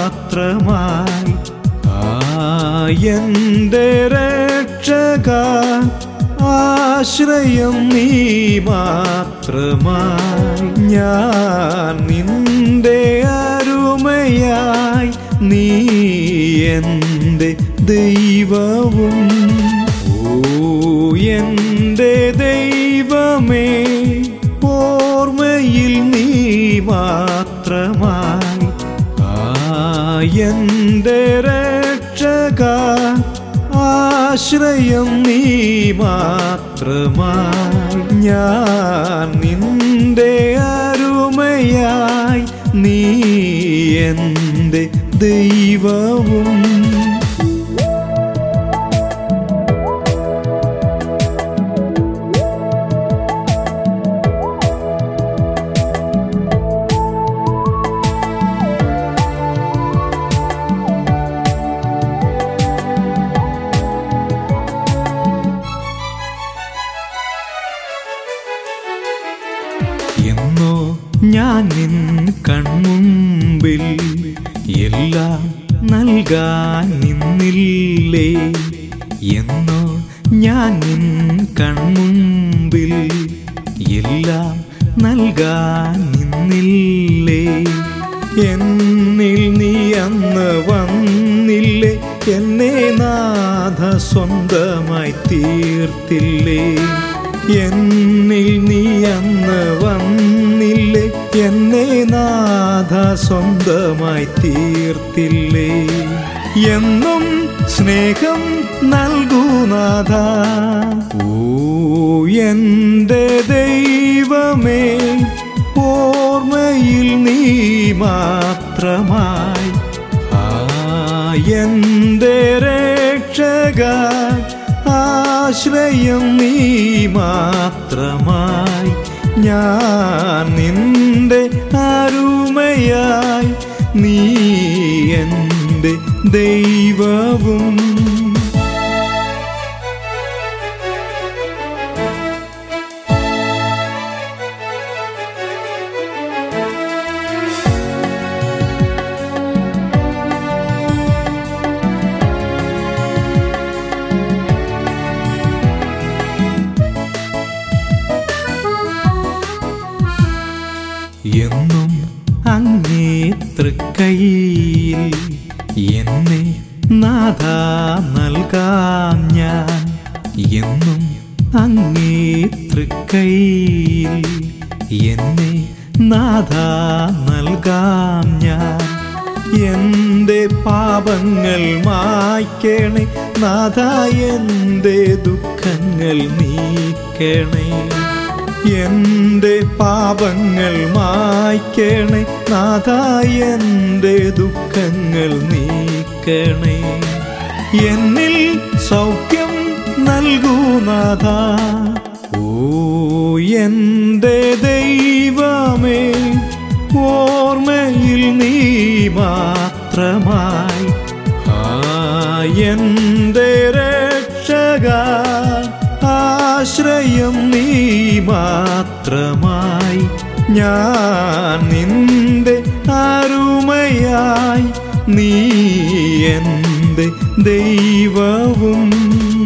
മാത്രമായി ആയന്റെ രക്ഷക ആശ്രയം നീ മാത്രമായി ഞാൻ നിന്റെ അരുമയായി നീ എൻ്റെ ദൈവവും ഓ എൻ്റെ ദൈവമേ ഓർമ്മയിൽ നീ മാത്രമായി ആയന്റെ രക്ഷക ആശ്രയം നീ മാത്രമായി ഞാൻ നിന്റെ അരുമയായി നീ എൻ്റെ ദൈവവും എന്നോ ഞാൻ നിൻ കൺമുമ്പിൽ എല്ലാം നൽകാൻ നിന്നില്ലേ എന്നോ ഞാൻ നിൻ കൺമുമ്പിൽ എല്ലാം നൽകാൻ നിന്നില്ലേ എന്നിൽ നീ അന്ന് വന്നില്ലേ എന്നെ നാഥ സ്വന്തമായി തീർത്തില്ലേ എന്നിൽ നീ അന്ന് വന്നില്ലേ എന്നെ നാഥ സ്വന്തമായി തീർത്തില്ലേ എന്നും സ്നേഹം നൽകൂ നാഥ ഓ എൻ്റെ ദൈവമേ ഓർമ്മയിൽ നീ മാത്രമായി ആ എൻ്റെ രക്ഷക ആശ്രയം നീ മാത്രമായി ഞാൻ നിന്റെ അരുമയായി നീ എൻ്റെ ദൈവവും എന്നും അങ്ങേ തൃക്കൈയിൽ എന്നെ നാഥ നൽകാം ഞാൻ എന്നും അങ്ങേ തൃക്കൈയിൽ എന്നെ നാഥ നൽകാം ഞാൻ എൻ്റെ പാപങ്ങൾ മായ്ക്കണേ നാഥ എൻ്റെ ദുഃഖങ്ങൾ നീക്കണേ എൻ്റെ പാപങ്ങൾ മായ്ക്കണേ നാഥ എൻ്റെ ദുഃഖങ്ങൾ നീക്കണേ എന്നിൽ സൗഖ്യം നൽകൂ നാഥ ഓ എൻ്റെ ദൈവമേ ഓർമ്മയിൽ നീ മാത്രമായി ആ എൻ്റെ രക്ഷക ആശ്രയം നീ മാത്രമായി ഞാൻ നിന്റെ അരുമയായി നീ എൻ്റെ ദൈവവും